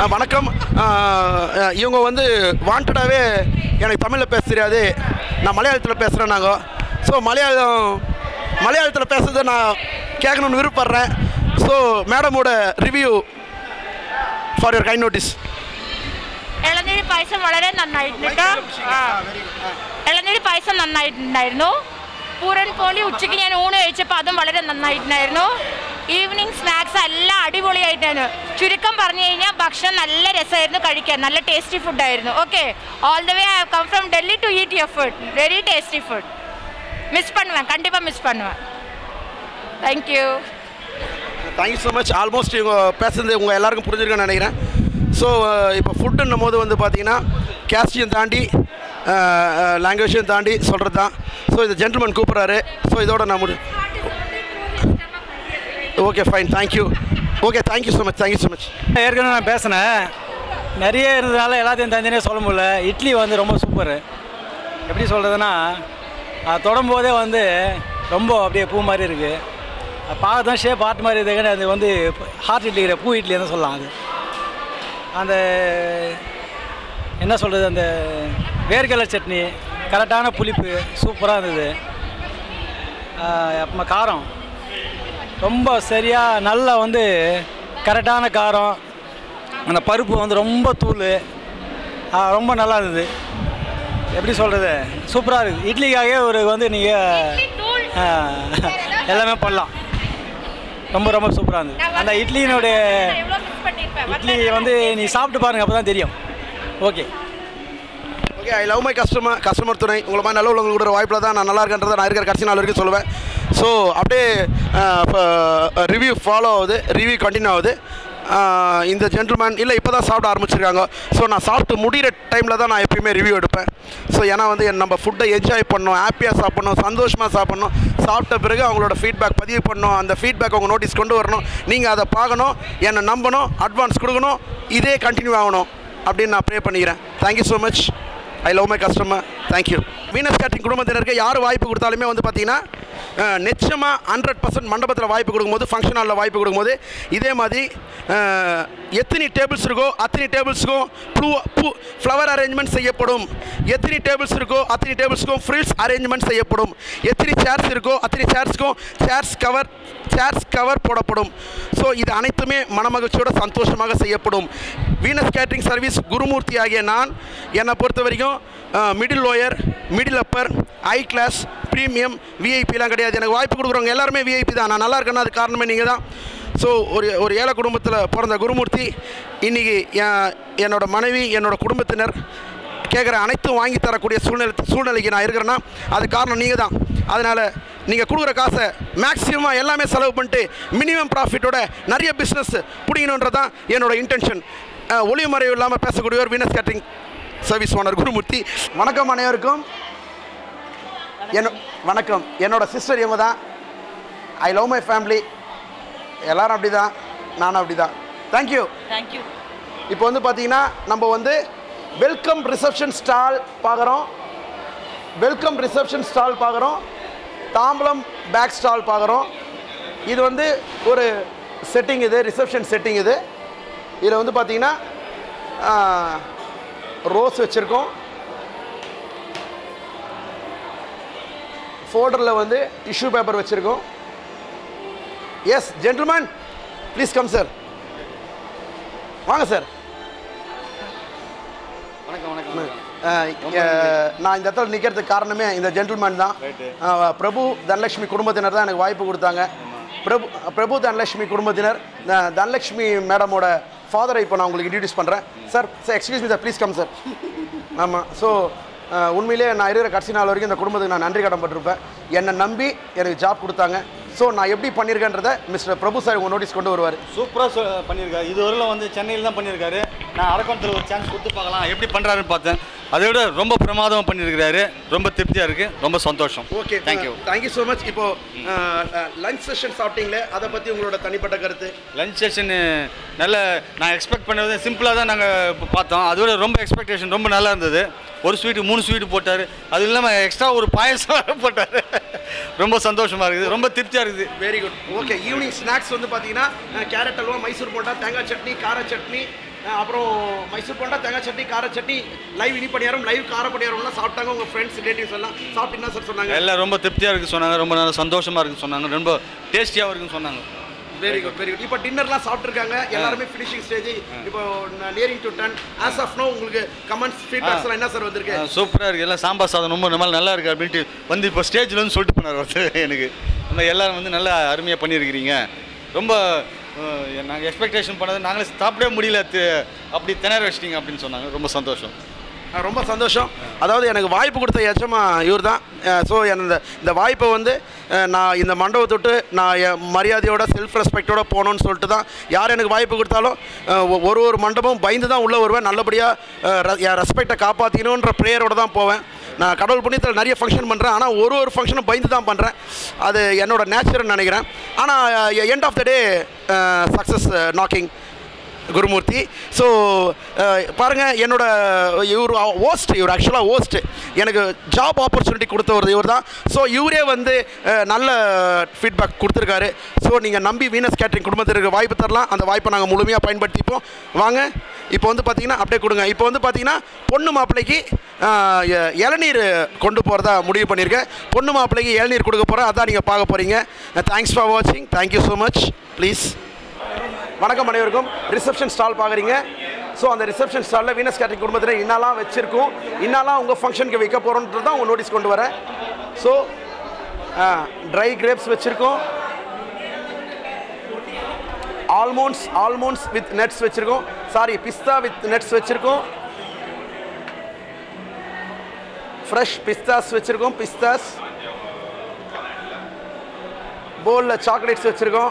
அஹ், வணக்கம் அஹ், அஹ், இவங்க வந்து வாண்டடாகவே எனக்கு தமிழில் பேச தெரியாது நான் மலையாளத்தில் பேசுகிறேன் நாங்கள் ஸோ மலையாளம் மலையாளத்தில் பேசுறதை நான் கேட்கணும்னு விருப்பப்படுறேன் ஸோ மேடமோட review for your kind notice ഇളനീര് പായസം വളരെ നന്നായിട്ടുണ്ട് ആ. ഇളനീര് പായസം നന്നായിട്ടുണ്ടായിരുന്നു പൂരൻ പോളി ഉച്ചയ്ക്ക് ഞാൻ ഊണ് കഴിച്ചപ്പോൾ അതും വളരെ നന്നായിട്ടുണ്ടായിരുന്നു ഈവനിങ് സ്നാക്സ് എല്ലാം അടിപൊളിയായിട്ടാണ് ചുരുക്കം പറഞ്ഞു കഴിഞ്ഞാൽ ഭക്ഷണം നല്ല രസമായിരുന്നു കഴിക്കാൻ നല്ല ടേസ്റ്റി ഫുഡായിരുന്നു okay all the way I have come from Delhi to eat your food very tasty food miss பண்ணுவேன் கண்டிப்பாக மிஸ் பண்ணுவேன் thank you thank you so much almost இவங்க பேசுறது உங்கள் எல்லாருக்கும் புரிஞ்சிருக்குன்னு நினைக்கிறேன் ஸோ இப்போ ஃபுட்டுன்னும் போது வந்து பார்த்தீங்கன்னா கேஸ்டையும் தாண்டி லாங்குவேஜையும் தாண்டி சொல்கிறது தான் ஸோ இந்த ஜென்டில்மேன் கூப்பிட்றாரு ஸோ இதோட நான் முடி okay fine thank you okay thank you so much thank you so much ஏற்கனவே நான் பேசினேன் நிறைய இருந்ததுனால எல்லாத்தையும் தனித்தனியாக சொல்ல முடியல இட்லி வந்து ரொம்ப சூப்பரு எப்படி சொல்கிறதுனா அது தொடும்போதே வந்து ரொம்ப அப்படியே பூ மாதிரி இருக்குது அது பார்க்க தான் ஷேப் ஹார்ட் மாதிரி இருக்குன்னு அது வந்து ஹார்ட் இட்லி கிடையாது, பூ இட்லி தான் சொல்லலாம் அது அந்த என்ன சொல்கிறது அந்த வேர்க்கடலை சட்னி கரெக்டான புளிப்பு சூப்பராக இருந்தது ஆஹ் அப்புறமா காரம் ரொம்ப சரியாக நல்லா வந்து கரெக்டான காரம் அந்த பருப்பு வந்து ரொம்ப தூள் ஆ, ரொம்ப நல்லா இருந்தது எப்படி சொல்கிறது சூப்பராக இருக்குது இட்லிக்காகவே ஒரு வந்து நீங்கள் எல்லாமே பண்ணலாம் ரொம்ப ரொம்ப சூப்பராக இருந்தது அந்த இட்லியினுடைய எவ்வளோ மிஸ் பண்ணியிருப்பேன் இட்லி வந்து நீ சாப்பிட்டு பாருங்க அப்போ தான் தெரியும் okay okay I love my customer customer துணை உங்களை மாதிரி நல்ல உள்ளவங்க கூட வாய்ப்பில் தான் நான் நல்லா இருக்கன்றதை நான் இருக்கிற கடைசி நாள் வரைக்கும் சொல்லுவேன் ஸோ அப்படியே ரிவ்யூ ஃபாலோ ஆகுது ரிவ்யூ கண்டினியூ ஆகுது அஹ், இந்த ஜென்டில்மேன் இல்லை இப்போ தான் சாப்பிட ஆரம்பிச்சிருக்காங்க ஸோ நான் சாப்பிட்டு முடிகிற டைமில் தான் நான் எப்பயுமே ரிவ்யூ எடுப்பேன் ஸோ ஏன்னா வந்து என் நம்ம ஃபுட்டை என்ஜாய் பண்ணணும் ஹாப்பியாக சாப்பிட்ணும் சந்தோஷமாக சாப்பிட்ணும் சாப்பிட்ட பிறகு அவங்களோட ஃபீட்பேக் பதிவு பண்ணணும் அந்த ஃபீட்பேக் அவங்க நோட்டீஸ் கொண்டு வரணும் நீங்கள் அதை பார்க்கணும் என்னை நம்பணும் அட்வான்ஸ் கொடுக்கணும் இதே கண்டினியூ ஆகணும் அப்படின்னு நான் ப்ரே பண்ணிக்கிறேன் thank you so much I love my customer thank you Venus catering குடும்பத்தினருக்கு யார் வாய்ப்பு கொடுத்தாலுமே வந்து பார்த்தீங்கன்னா அஹ், நிச்சயமாக ஹண்ட்ரட் பர்சன்ட் மண்டபத்தில் வாய்ப்பு கொடுக்கும்போது ஃபங்க்ஷன் ஹாலில் வாய்ப்பு கொடுக்கும்போது இதே மாதிரி அஹ், எத்தனை டேபிள்ஸ் இருக்கோ அத்தனை டேபிள்ஸுக்கும் பூ பூ ஃப்ளவர் அரேஞ்ச்மெண்ட் செய்யப்படும் எத்தனை டேபிள்ஸ் இருக்கோ அத்தனை டேபிள்ஸுக்கும் ஃப்ரில்ஸ் அரேஞ்ச்மெண்ட் செய்யப்படும் எத்தனை சேர்ஸ் இருக்கோ அத்தனை சேர்ஸ்க்கும் சேர்ஸ் கவர் சேர்ஸ் கவர் போடப்படும் ஸோ இது அனைத்துமே மனமகிழ்ச்சியோட சந்தோஷமாக செய்யப்படும் வீனஸ் கேட்டரிங் சர்வீஸ் குருமூர்த்தி ஆகிய நான் என்னை பொறுத்த வரைக்கும் middle lower middle upper high class premium விஐபிலாம் கிடையாது எனக்கு வாய்ப்பு கொடுக்குறவங்க எல்லாருமே விஐபி தான் நான் நல்லா இருக்கேன்னா அது காரணமே நீங்கள் தான் ஸோ ஒரு ஒரு ஏழை குடும்பத்தில் பிறந்த குருமூர்த்தி இன்றைக்கி என் என்னோட மனைவி என்னோட குடும்பத்தினர் கேட்குற அனைத்தும் வாங்கி தரக்கூடிய சூழ்நிலை சூழ்நிலைக்கு நான் இருக்கிறேன்னா அது காரணம் நீங்கள் தான் அதனால் நீங்கள் கொடுக்குற காசை மேக்ஸிமமாக எல்லாமே செலவு பண்ணிட்டு மினிமம் ப்ராஃபிட்டோட நிறைய பிஸ்னஸ் பிடிக்கணுன்றது தான் என்னோட இன்டென்ஷன் ஒளிவு மறைவு இல்லாமல் பேசக்கூடியவர் Venus catering service owner Gurumurthy வணக்கம் அனைவருக்கும் என்ன வணக்கம் என்னோட சிஸ்டர் இவங்க தான் ஐ லவ் மை ஃபேமிலி எல்லாரும் அப்படி தான் நானும் அப்படி தான் தேங்க்யூ தேங்க்யூ இப்போ வந்து பார்த்தீங்கன்னா நம்ம வந்து வெல்கம் ரிசப்ஷன் ஸ்டால் பார்க்குறோம் வெல்கம் ரிசப்ஷன் ஸ்டால் பார்க்குறோம் தாம்பலம் பேக் ஸ்டால் பார்க்குறோம் இது வந்து ஒரு செட்டிங் இது ரிசப்ஷன் செட்டிங் இது இதில் வந்து பார்த்தீங்கன்னா ரோஸ் வச்சுருக்கோம் ஃபோல்டரில் வந்து டிஷ்யூ பேப்பர் வச்சுருக்கோம் yes gentleman please come sir வாங்க சார் வணக்கம் வணக்கம் அஹ், அஹ், நான் இந்த இடத்துல நிற்கிறதுக்கு காரணமே இந்த ஜென்டில்மேன் தான் அஹ், பிரபு தனலட்சுமி குடும்பத்தினர் தான் எனக்கு வாய்ப்பு கொடுத்தாங்க பிரபு பிரபு தனலட்சுமி குடும்பத்தினர் த- தனலட்சுமி மேடமோட ஃபாதரை இப்போ நான் உங்களுக்கு இன்ட்ரடியூஸ் பண்ணுறேன் sir sir excuse me sir please come sir ஆமாம் ஸோ உண்மையிலே நான் இருக்கிற கடைசி நாள் வரைக்கும் இந்த குடும்பத்துக்கு நான் நன்றி கடன்பட்டிருப்பேன் என்னை நம்பி எனக்கு ஜாப் கொடுத்தாங்க ஸோ நான் எப்படி பண்ணியிருக்கேன்றதை மிஸ்டர் பிரபு சார் உங்கள் நோட்டீஸ் கொண்டு வருவார் சூப்பராக பண்ணியிருக்காரு இதுவரையிலும் வந்து சென்னையில் தான் பண்ணியிருக்காரு நான் அரக்கோணத்தில் ஒரு சான்ஸ் கொடுத்து பார்க்கலாம் எப்படி பண்ணுறாருன்னு பார்த்தேன் அதை விட ரொம்ப பிரமாதமாக பண்ணியிருக்கிறாரு ரொம்ப திருப்தியாக இருக்குது ரொம்ப சந்தோஷம் okay thank you thank you so much இப்போ லஞ்ச் செஷன் சாப்பிட்டீங்களே அதை பற்றி உங்களோட தனிப்பட்ட கருத்து லஞ்ச் செஷனு நல்ல நான் எக்ஸ்பெக்ட் பண்ணது சிம்பிளாக தான் நாங்கள் பார்த்தோம் அதோட ரொம்ப எக்ஸ்பெக்டேஷன் ரொம்ப நல்லா இருந்தது ஒரு ஸ்வீட்டு மூணு ஸ்வீட்டு போட்டார் அது இல்லாமல் எக்ஸ்ட்ரா ஒரு பாயசம் வேற போட்டார் ரொம்ப சந்தோஷமாக இருக்குது ரொம்ப திருப்தியாக இருக்குது very good okay evening snacks வந்து பார்த்தீங்கன்னா கேரட் அல்வா மைசூர் போண்டா தேங்காய் சட்னி கார சட்னி அஹ் அப்புறம் மைசூர் போண்டா தேங்காய் சட்னி கார சட்னி லைவ் இனி பணியாரம் லைவ் கார பணியாரம்லாம் சாப்பிட்டாங்க உங்கள் ஃப்ரெண்ட்ஸ் ரிலேட்டிவ்ஸ் எல்லாம் சாப்பிட்டு என்ன சார் சொன்னாங்க எல்லாம் ரொம்ப திருப்தியாக இருக்குன்னு சொன்னாங்க ரொம்ப நல்லா சந்தோஷமாக இருக்குன்னு சொன்னாங்க ரொம்ப டேஸ்டியாகவும் இருக்குன்னு சொன்னாங்க வெரி குட் வெரி குட் இப்போ டின்னர்லாம் சாப்பிட்ருக்காங்க எல்லாருமே ஃபினிஷிங் ஸ்டேஜ் இப்போ nearing to done as of now உங்களுக்கு கமெண்ட்ஸ் ஃபீட்பேக்ஸ்லாம் என்ன சார் வந்திருக்கு சூப்பராக இருக்குது எல்லாம் சாம்பார் சாதம் ரொம்ப ரொம்ப நல்லா இருக்குது அப்படின்ட்டு வந்து இப்போ ஸ்டேஜில் வந்து சொல்லிட்டு போனார் ஒருத்தர் எனக்கு நம்ம எல்லாரும் வந்து நல்லா அருமையாக பண்ணியிருக்கிறீங்க ரொம்ப நாங்கள் எக்ஸ்பெக்டேஷன் பண்ணது நாங்களே சாப்பிடவே முடியல தி- அப்படி திணற வச்சிட்டீங்க அப்படின்னு சொன்னாங்க ரொம்ப சந்தோஷம் அஹ் ரொம்ப சந்தோஷம் அதாவது எனக்கு வாய்ப்பு கொடுத்த எச்சமா இவர் தான் ஸோ இந்த இந்த வாய்ப்பை வந்து அஹ் நான் இந்த மண்டபத்தை விட்டு நான் என் மரியாதையோட செல்ஃப் ரெஸ்பெக்டோட போகணும்னு சொல்லிட்டு தான் யார் எனக்கு வாய்ப்பு கொடுத்தாலும் அஹ் ஒ- ஒரு ஒரு மண்டபம் பயந்து தான் உள்ளே வருவேன் நல்லபடியாக என் ரெஸ்பெக்டை காப்பாற்றிக்கணுன்ற ப்ரேயரோட தான் போவேன் நான் கடவுள் புண்ணியத்தில் நிறைய ஃபங்க்ஷன் பண்ணுறேன் ஆனால் ஒரு ஒரு ஃபங்க்ஷனும் பயந்து தான் பண்ணுறேன் அது என்னோட நேச்சர்னு நினைக்கிறேன் ஆனால் end of the day success knocking Gurumurthy so பாருங்கள் என்னோட இவர் ஓஸ்ட் இவர் ஆக்சுவலாக ஓஸ்ட் எனக்கு ஜாப் ஆப்பர்ச்சுனிட்டி கொடுத்தவர் இவர் தான் ஸோ இவரே வந்து அஹ், நல்ல ஃபீட்பேக் கொடுத்துருக்காரு ஸோ நீங்கள் நம்பி வீனஸ் கேட்ரிங் குடும்பத்திற்கு வாய்ப்பு தரலாம் அந்த வாய்ப்பை நாங்கள் முழுமையாக பயன்படுத்திப்போம் வாங்க இப்போ வந்து பார்த்தீங்கன்னா அப்படியே கொடுங்க இப்போ வந்து பார்த்தீங்கன்னா பொண்ணு மாப்பிள்ளைக்கு அஹ், எ- இளநீர் கொண்டு போகிறதா முடிவு பண்ணியிருக்கேன் பொண்ணு மாப்பிள்ளைக்கு இளநீர் கொடுக்க போகிறேன் அதான் நீங்கள் பார்க்க போகிறீங்க தேங்க்ஸ் ஃபார் வாட்சிங் தேங்க்யூ ஸோ மச் ப்ளீஸ் வணக்கம் அனைவருக்கும் ரிசப்ஷன் ஸ்டால் பார்க்குறீங்க ஸோ அந்த ரிசப்ஷன் ஸ்டாலில் வீனஸ் கேட்டரிங் குடும்பத்தில் இன்னெல்லாம் வச்சுருக்கோம் இன்னெல்லாம் உங்கள் ஃபங்க்ஷனுக்கு வைக்க போகிறோன்றது தான் உங்கள் நோட்டீஸ் கொண்டு வரேன் ஸோ ட்ரை கிரேப்ஸ் வச்சுருக்கோம் ஆல்மோண்ட்ஸ் ஆல்மோண்ட்ஸ் வித் நட்ஸ் வச்சுருக்கோம் சாரி பிஸ்தா வித் நட்ஸ் வச்சுருக்கோம் ஃப்ரெஷ் பிஸ்தாஸ் வச்சுருக்கோம் பிஸ்தாஸ் போலில் சாக்லேட்ஸ் வச்சுருக்கோம்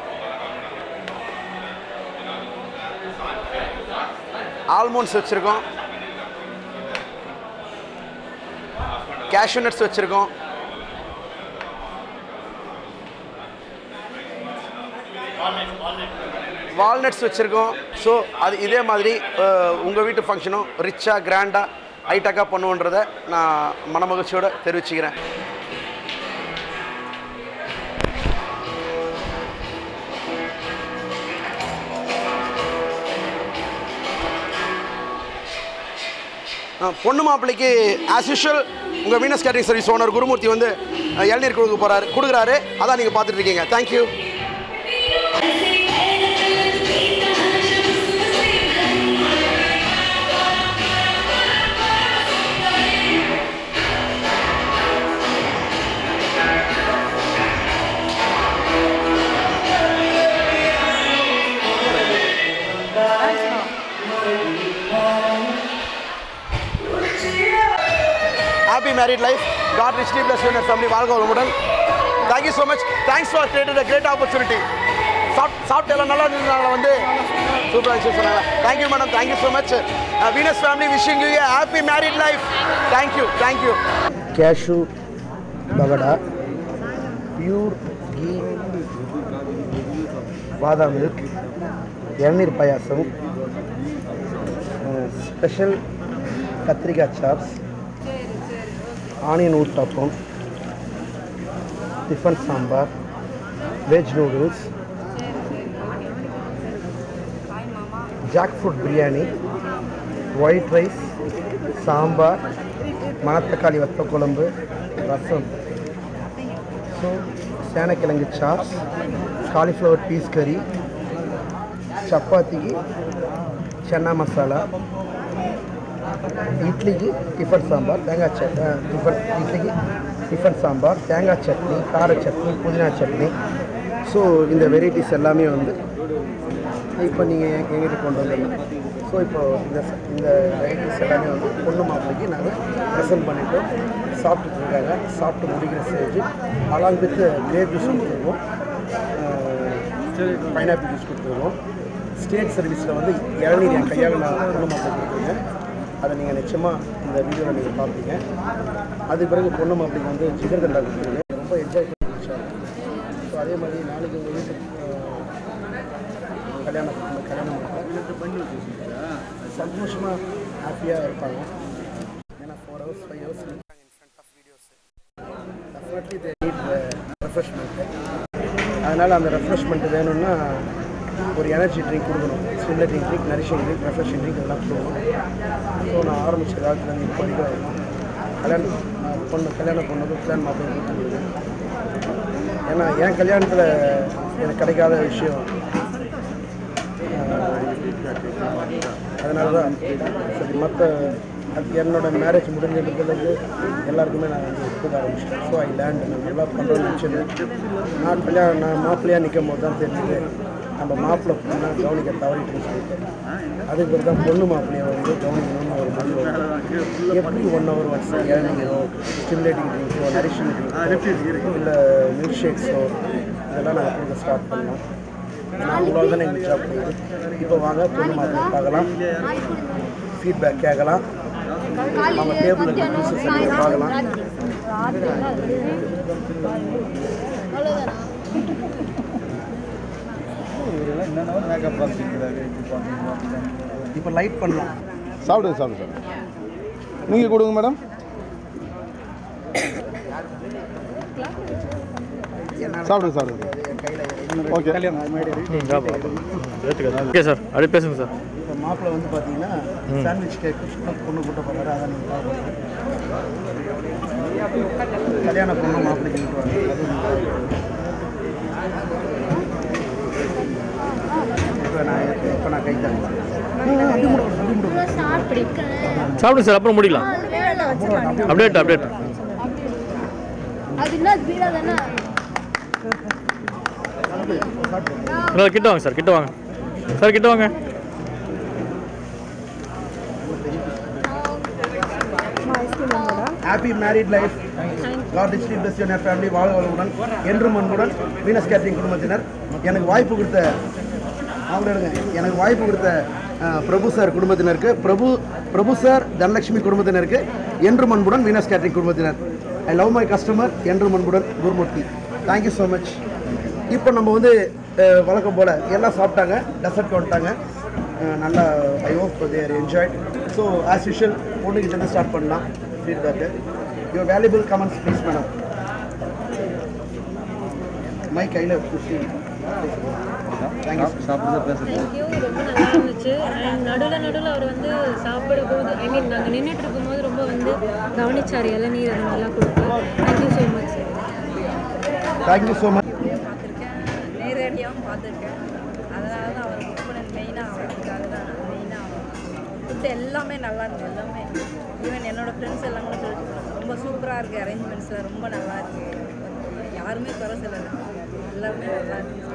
ஆல்மோண்ட்ஸ் வச்சுருக்கோம் கேஷ்யூ நட்ஸ் வச்சுருக்கோம் வால்நட்ஸ் வச்சுருக்கோம் ஸோ அது இதே மாதிரி உங்கள் வீட்டு ஃபங்க்ஷனும் ரிச்சாக கிராண்டாக ஹைடெக்காக பண்ணுவோன்றதை நான் மனமகிழ்ச்சியோட தெரிவிச்சுக்கிறேன் அஹ், பொண்ணு மாப்பிள்ளைக்கு ஆஸ் யூஷுவல் உங்கள் Venus catering service owner Gurumurthy வந்து அஹ், இளநீர் கொடுக்க போகிறாரு கொடுக்குறாரு அதான் நீங்கள் பார்த்துட்டு இருக்கீங்க thank you happy married life God richly bless you and your family வாழ்க வளமுடன் thank you so much thanks for created a great opportunity சாப் சாப்பிட்டு எல்லாம் நல்லா இருந்ததுனால வந்து சூப்பராக இருந்துச்சு சொன்னாங்க thank you madam thank you so much Venus family wishing you a happy married life thank you thank you cashew pakoda pure ghee பாதாம் மில்க் இளநீர் பாயாசம் ஸ்பெஷல் கத்திரிக்காய் chops onion uttapam tiffin sambar veg noodles jackfruit biryani white rice sambar மணத்தக்காளி வத்த குழம்பு ரசம் ஸோ சேனக்கிழங்கு சாப்ஸ் காலிஃப்ளவர் பீஸ் கறி சப்பாத்திக்கு சன்னா மசாலா இட்லிக்கு டிஃபன் சாம்பார் தேங்காய் சட் டிஃபன் இட்லிக்கு டிஃபன் சாம்பார் தேங்காய் சட்னி கார சட்னி புதினா சட்னி ஸோ இந்த வெரைட்டிஸ் எல்லாமே வந்து இப்போ நீங்கள் எங்கிட்ட கொண்டு வந்துடலாம் ஸோ இப்போ இந்த ச- இந்த வெரைட்டிஸ் எல்லாமே வந்து பொண்ணு மாப்பிளைக்கு நாங்கள் ப்ரெசென்ட் பண்ணிவிட்டு சாப்பிட்டுட்டு இருக்காங்க சாப்பிட்டு முடிக்கிற stage along with grape juice கொடுத்துருவோம் பைனாப்பிள் ஜூஸ் கொடுத்துருவோம் ஸ்டேட் சர்வீஸில் வந்து இளநீர் என் கையால் நான் பொண்ணு மாப்பிள்ளை கொடுத்துருக்கேன் அதை நீங்கள் நிச்சயமாக இந்த வீடியோவில் நீங்கள் பார்ப்பீங்க அது பிறகு பொண்ணு மாப்பிளைக்கு வந்து ஜிகர் தண்டா கொடுத்துருங்க ரொம்ப என்ஜாய் பண்ணி முடிச்சாங்க ஸோ அதே மாதிரி நாளைக்கு உங்கள் வீட்டுக்கு கல்யாணம் பண்ண- கல்யாணம் பண்ணி சந்தோஷமாக ஹாப்பியாக இருப்பாங்க ஏன்னா ஃபோர் ஹவர்ஸ் ஃபைவ் ஹவர்ஸ் இருக்காங்க in front of videos definitely they need refreshment அதனால் அந்த ரெஃப்ரெஷ்மெண்ட் வேணும்னா ஒரு எனர்ஜி ட்ரிங்க் கொடுக்கணும் stimulating drink nourishing drink refreshing drink எல்லாம் கொடுக்கணும் ஸோ நான் ஆரம்பித்த காலத்துலேருந்து இப்போ வரைக்கும் கல்யாணம் நான் பொண்ணு கல்யாணம் பண்ணதும் கல்யாணம் மாப்பிள்ளை கொடுத்துருக்குது ஏன்னா என் கல்யாணத்தில் எனக்கு கிடைக்காத விஷயம் அதனால தான் சரி மற்ற அது என்னோட மேரேஜ் முடிஞ்சதுலேருந்து எல்லாருக்குமே நான் வந்து கொடுக்க ஆரம்பிச்சிட்டேன் ஸோ ஐ லேண்ட் நான் நல்லா பண்ணுறேன்னு நினச்சது நான் கல்யாணம் நான் மாப்பிள்ளையாக நிற்கும் போது தான் தெரிஞ்சது நம்ம மாப்பிள்ளை பொண்ணை கவனிக்க தவறிட்டுன்னு சொல்லிட்டு அதுக்கு பிறகு தான் பொண்ணு மாப்பிள்ளையை வந்து கவனிக்கணும்னு ஒரு முடிவு வந்தது. எப்படி ஒன் ஹவர் ஒன்ஸ் இறங்கிக்கிறோ ஸ்டிமுலேட்டிங் ட்ரிங்க்ஸோ நரிஷிங் ட்ரிங்க்ஸோ இல்லை மில்க் ஷேக்ஸோ இதெல்லாம் நாங்கள் கொடுக்க ஸ்டார்ட் பண்ணோம் நான் அவ்வளோ தானே எங்களுக்கு ஜாப் பண்ணுது இப்போ வாங்க பொண்ணு மாப்பிள்ளை பார்க்கலாம் ஃபீட்பேக் கேட்கலாம் அவங்க டேபிளில் பீசஸ் பார்க்கலாம் இப்போ லைட் பண்ணலாம் சாப்பிடுங்க சாப்பிடுங்க சார் நீங்கள் கொடுங்க மேடம் சாப்பிடுங்க சாப்பிடுங்க ஓகே ஓகே சார் அப்படியே பேசுங்க சார் இப்போ மாப்பிள்ளை வந்து பார்த்தீங்கன்னா சாண்ட்விச் கேக்கு பொண்ணு கூட்ட போகிறாரு அதான் நீங்கள் பார்க்கணும் கல்யாண பொண்ணு மாப்பிள்ளைக்கு விட்டுவாங்க அது இப்போ நான் இப்போ நான் கை தரேன் அப்படி கூட அப்படி கூட சாப்பிடுங்க சார் அப்புறம் முடிக்கலாம் அப்டேட் அப்டேட் அது என்ன பீடா தானே இல்லை கிட்ட வாங்க சார் கிட்ட வாங்க சார் கிட்ட வாங்க happy married life God richly bless your family வாழ் வளமுடன் என்றும் அன்புடன் வீனஸ் கேட்டரிங் குடும்பத்தினர் எனக்கு வாய்ப்பு கொடுத்த அவங்க எடுங்க எனக்கு வாய்ப்பு கொடுத்த அஹ், பிரபு சார் குடும்பத்தினருக்கு பிரபு பிரபு சார் தனலட்சுமி குடும்பத்தினருக்கு என்றும் அன்புடன் வீனஸ் கேட்டரிங் குடும்பத்தினர் ஐ லவ் மை கஸ்டமர் என்றும் அன்புடன் குருமூர்த்தி தேங்க்யூ ஸோ மச் இப்போ நம்ம வந்து அஹ், வழக்கம் போல் எல்லாம் சாப்பிட்டாங்க டெசர்ட் வந்துட்டாங்க அஹ், நல்லா I hope they're enjoyed so as usual பொண்ணுக்கிட்ட ஸ்டார்ட் பண்ணலாம் feedback your valuable comments please madam my கையில் குஷி தேங்க்யூ தேங்க்யூ ரொம்ப நல்லா இருந்துச்சு அண்ட் நடுவில் நடுவில் அவர் வந்து சாப்பிடும்போது ஐ மீன் நாங்கள் நின்றுட்டு இருக்கும்போது ரொம்ப வந்து கவனிச்சார் இளநீர் அது நல்லா கொடுத்து thank you so much sir thank you so much பார்த்துருக்கேன் நேரடியாகவும் பார்த்துருக்கேன் அதனால தான் அவர் புக் பண்ணது மெயினாக அவருக்காக தான் மெயினாக ஃபுட்டு எல்லாமே நல்லா இருந்தது எல்லாமே ஈவன் என்னோடய ஃப்ரெண்ட்ஸ் எல்லாம் கூட சொல்லிட்டு ரொம்ப சூப்பராக இருக்குது அரேஞ்ச்மெண்ட்ஸில் ரொம்ப நல்லா இருக்குது யாருமே குறை சொல்லலை எல்லாமே நல்லா இருந்துச்சு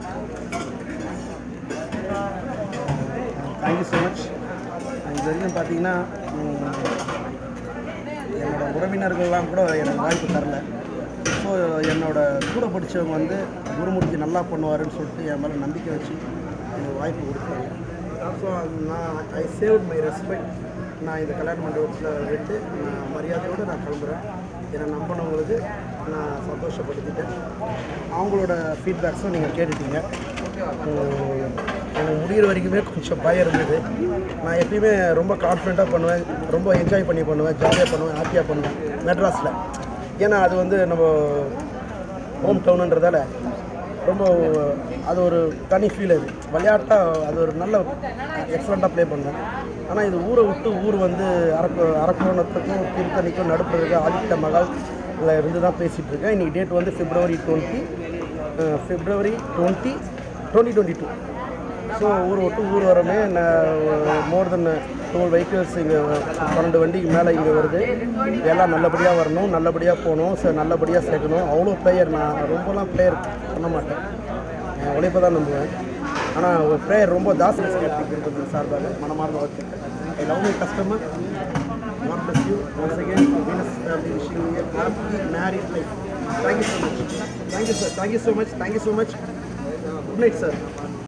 தேங்க்யூ ஸோ மச் இது வரைக்கும் பார்த்தீங்கன்னா உம், என்னோட உறவினர்கள்லாம் கூட எனக்கு வாய்ப்பு தரல ஸோ என்னோட கூட படித்தவங்க வந்து குருமூர்த்தி நல்லா பண்ணுவாருன்னு சொல்லிட்டு என் மேலே நம்பிக்கை வச்சு எனக்கு வாய்ப்பு கொடுத்தாங்க ஸோ நான் ஐ சேவ் மை ரெஸ்பெக்ட் நான் இந்த கல்யாண மண்டபத்தில் விட்டு நான் மரியாதையோடு நான் கிளம்புறேன் என்னை நம்பினவங்களுக்கு நான் சந்தோஷப்படுத்திட்டேன் அவங்களோட ஃபீட்பேக்ஸும் நீங்கள் கேட்டுட்டீங்க உம், எனக்கு முடிகிற வரைக்குமே கொஞ்சம் பயம் இருந்தது நான் எப்பயுமே ரொம்ப கான்ஃபிடண்ட்டாக பண்ணுவேன் ரொம்ப என்ஜாய் பண்ணி பண்ணுவேன் ஜாலியாக பண்ணுவேன் ஹாப்பியாக பண்ணுவேன் மெட்ராஸில் ஏன்னா அது வந்து நம்ம ஹோம் டவுனுன்றதால ரொம்ப அது ஒரு தனி ஃபீல் அது விளையாட்டாக அது ஒரு நல்ல எக்ஸலண்ட்டாக ப்ளே பண்ணேன் ஆனால் இது ஊரை விட்டு ஊர் வந்து அரக்க அரக்கோணத்துக்கும் திருத்தணிக்கும் நடுப்புறதுக்கு ஆதித்த மகால் இதில் இருந்து தான் பேசிகிட்டு இருக்கேன் இன்றைக்கி டேட் வந்து February twenty February twenty twenty twenty two so ஊர் விட்டு ஊர் வரமே நான் மோர் தென் டுவெல் வெஹிக்கிள்ஸ் இங்கே பன்னெண்டு வண்டிக்கு மேலே இங்கே வருது எல்லாம் நல்லபடியாக வரணும் நல்லபடியாக போகணும் ஸோ நல்லபடியாக சேர்க்கணும் அவ்வளோ பிளேயர் நான் ரொம்பலாம் பிளேயர் பண்ண மாட்டேன் என் உழைப்பை தான் நம்புவேன் ஆனால் ஒரு பிளேயர் ரொம்ப தாஸ் இருக்கிறது சார்பாக மனமார்ந்த வாழ்த்து I love my customer God bless you once again. Venus family wishing you a happy married life. Thank you so much. Thank you, sir. Thank you so much. Thank you so much. Good night, sir.